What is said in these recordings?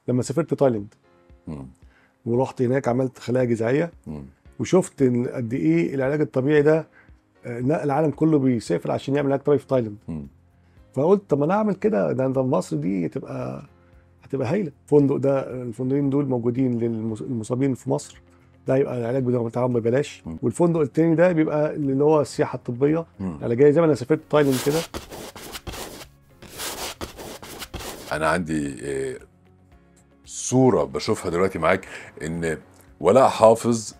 لما سافرت تايلاند مم. ورحت هناك عملت خلايا جذعيه مم. وشفت إن قد ايه العلاج الطبيعي ده آه، لا، العالم كله بيسافر عشان يعمل علاج طبيعي في تايلاند مم. فقلت طب ما انا اعمل كده ده ده مصر دي تبقى هتبقى هايله الفندق ده الفندقين دول موجودين للمصابين في مصر ده يبقى العلاج بتاعهم ببلاش مم. والفندق التاني ده بيبقى اللي هو السياحه الطبيه مم. العلاجيه زي ما انا سافرت تايلاند كده انا عندي آه، صوره بشوفها دلوقتي معاك ان ولاء حافظ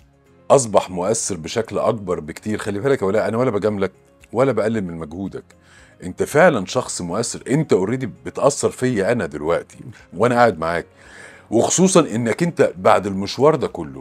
اصبح مؤثر بشكل اكبر بكتير خلي بالك يا ولاء انا ولا بجاملك ولا بقلل من مجهودك انت فعلا شخص مؤثر انت اوريدي بتاثر فيا انا دلوقتي وانا قاعد معاك وخصوصا انك انت بعد المشوار ده كله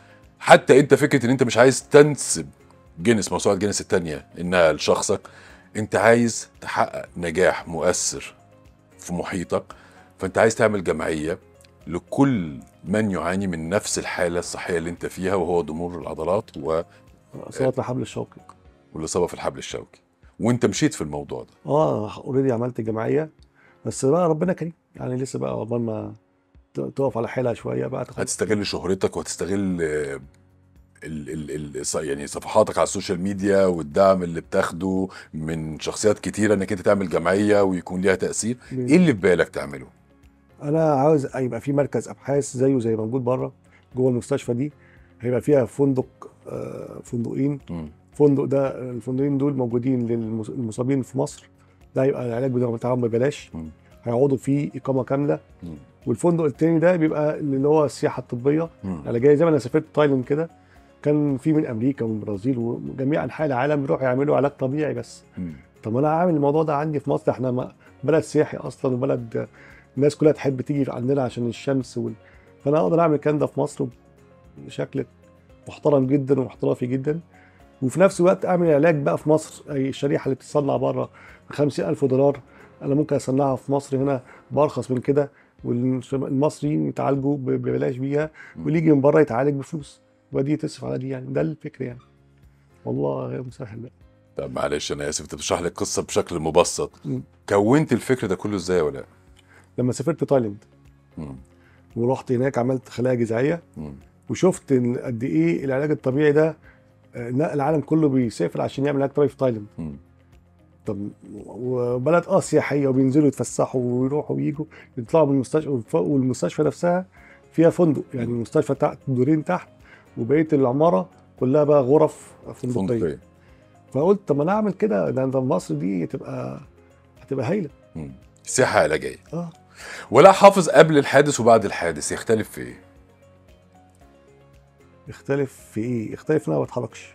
حتى انت فكره ان انت مش عايز تنسب جينيس موسوعه جينيس الثانيه انها لشخصك انت عايز تحقق نجاح مؤثر في محيطك فانت عايز تعمل جمعيه لكل من يعاني من نفس الحاله الصحيه اللي انت فيها وهو ضمور العضلات و- صوت الحبل الشوكي والاصابه في الحبل الشوكي وانت مشيت في الموضوع ده اه اوريدي عملت جمعيه بس بقى ربنا كريم يعني لسه بقى عقبال ما ت- تقف على حيلها شويه بقى تاخد هتستغل شهرتك وهتستغل آه، ال ال ال ص- يعني صفحاتك على السوشيال ميديا والدعم اللي بتاخده من شخصيات كتيره انك انت تعمل جمعيه ويكون ليها تاثير ايه اللي في بالك تعمله انا عاوز يبقى في مركز ابحاث زيه زي موجود بره جوه المستشفى دي هيبقى فيها فندق آه، فندقين مم. فندق ده الفندقين دول موجودين للمصابين في مصر ده هيبقى العلاج بتاعهم ببلاش مم. هيقعدوا فيه اقامه كامله مم. والفندق التاني ده بيبقى اللي هو السياحه الطبيه مم. العلاجيه زي ما انا سافرت تايلاند كده كان في من امريكا ومن البرازيل وجميع انحاء العالم بيروحوا يعملوا علاج طبيعي بس مم. طب ما انا عامل الموضوع ده عندي في مصر احنا ما- بلد سياحي اصلا وبلد الناس كلها تحب تيجي عندنا عشان الشمس وال... فانا اقدر اعمل الكلام ده في مصر بشكل محترم جدا واحترافي جدا وفي نفس الوقت اعمل علاج بقى في مصر اي الشريحه اللي بتتصنع بره ب 50000 دولار انا ممكن اصنعها في مصر هنا بارخص من كده والمصريين يتعالجوا ب- ببلاش بيها واللي يجي من بره يتعالج بفلوس ودي تصرف على دي يعني ده الفكر يعني والله غير مسهل بقى. طب معلش انا اسف انت بتشرح لي القصه بشكل مبسط مم. كونت الفكر ده كله ازاي ولا لما سافرت تايلاند مم. ورحت هناك عملت خلايا جذعيه مم. وشفت إن قد ايه العلاج الطبيعي ده آه، لا، العالم كله بيسافر عشان يعمل علاج طبيعي في تايلاند مم. طب وبلد اه سياحيه وبينزلوا يتفسحوا ويروحوا ويجوا يطلعوا من المستشفى والمستشفى نفسها فيها فندق يعني المستشفى تحت دورين تحت وبقيه العماره كلها بقى غرف فندقيه فندقيه فقلت طب ما انا اعمل كده ده ده مصر دي تبقى هتبقى هايله مم. سياحه علاجيه اه ولا حافظ قبل الحادث وبعد الحادث يختلف في ايه؟ يختلف في ايه؟ يختلف ان انا ما بتحركش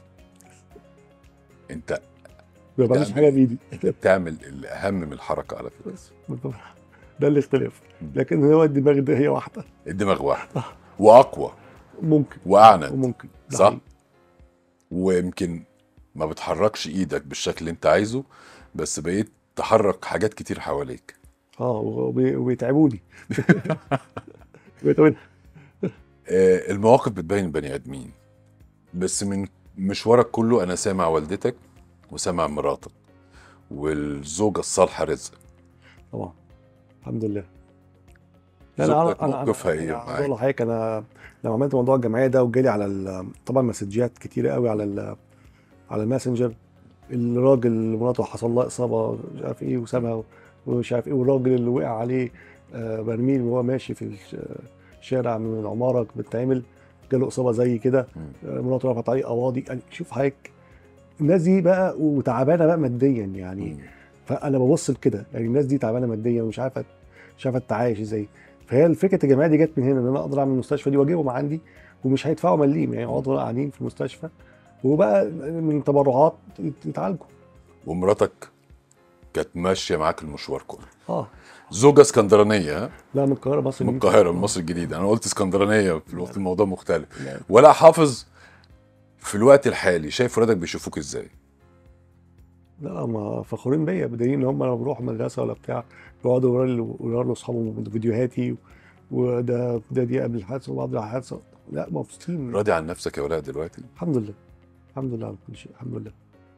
انت ما بعملش يعني- حاجه بايدي بتعمل الاهم من الحركه على فكره بس ده الاختلاف لكن هو الدماغ دي هي واحده الدماغ واحد واقوى ممكن واعنت وممكن ده صح؟ حقيقي. ويمكن ما بتحركش ايدك بالشكل اللي انت عايزه بس بقيت تحرك حاجات كتير حواليك اه وبي- وبيتعبوني بيتعبوني آه، المواقف بتبين البني ادمين بس من مشوارك كله انا سامع والدتك وسامع مراتك والزوجه الصالحه رزق طبعا الحمد لله زوجتك موقفها ايه معاك؟ معاك؟ اقول لحضرتك انا لما عملت موضوع الجمعيه ده وجالي على ال- طبعا مسجات كتيره قوي على ال- على الماسنجر الراجل اللي مراته حصل لها اصابه مش عارف ايه وسابها ومش عارف ايه والراجل اللي وقع عليه آه، برميل وهو ماشي في الش- الشارع من العماره بتتعمل جاله اصابه زي كده مم. آه، مراته رفعت عليه قواضي يعني شوف حضرتك الناس دي بقى وتعبانه بقى ماديا يعني مم. فانا ببص لكده يعني الناس دي تعبانه ماديا ومش عارفه مش عارفه تتعايش ازاي فهي الفكره الجمعيه دي جت من هنا ان انا اقدر اعمل المستشفى دي واجيبهم عندي ومش هيدفعوا مليم يعني يقعدوا قاعدين في المستشفى وبقى من تبرعات يتعالجوا ومراتك كانت ماشيه معاك المشوار كله اه زوجة اسكندرانية ها؟ لا من القاهره مصر من الجديدة. القاهرة من مصر الجديدة أنا قلت اسكندرانية في الوقت الموضوع مختلف لا. ولا حافظ في الوقت الحالي شايف ولادك بيشوفوك ازاي؟ لا لا ما فخورين بيا بدليل ان هم لما بروحوا مدرسه ولا بتاع يقعدوا يوروا لي يوروا لاصحابهم فيديوهاتي وده ده دي قبل الحادثه وبعد الحادثه لا مبسوطين راضي عن نفسك يا ولاء دلوقتي؟ الحمد لله الحمد لله على كل شيء الحمد لله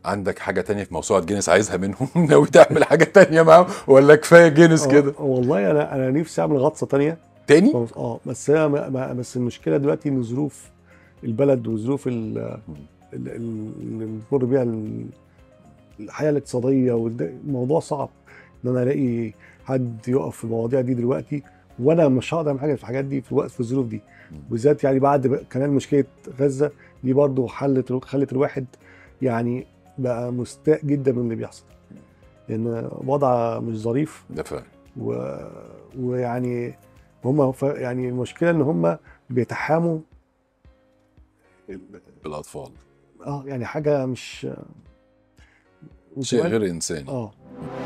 عندك حاجه تانية في موسوعه جينيس عايزها منهم ناوي تعمل حاجه تانية معاهم ولا كفايه جينيس آه، كده والله انا انا نفسي اعمل غطسه تانية تاني اه بس هي ما- ما- بس المشكله دلوقتي ان ظروف البلد وظروف ال- ال- ال- اللي بنمر بيها ال- الحياه الاقتصاديه والموضوع صعب ان انا الاقي حد يقف في المواضيع دي دلوقتي وانا مش هقدر اعمل حاجه في الحاجات دي في الوقت في الظروف دي بالذات يعني بعد ب- كمان مشكله غزه دي برضو حلت خلت الواحد يعني بقى مستاء جدا من اللي بيحصل لان وضع مش ظريف ده فعلا و... ويعني هم ف... يعني المشكله ان هم بيتحاموا بالاطفال اه يعني حاجه مش شيء وكمان- غير انساني اه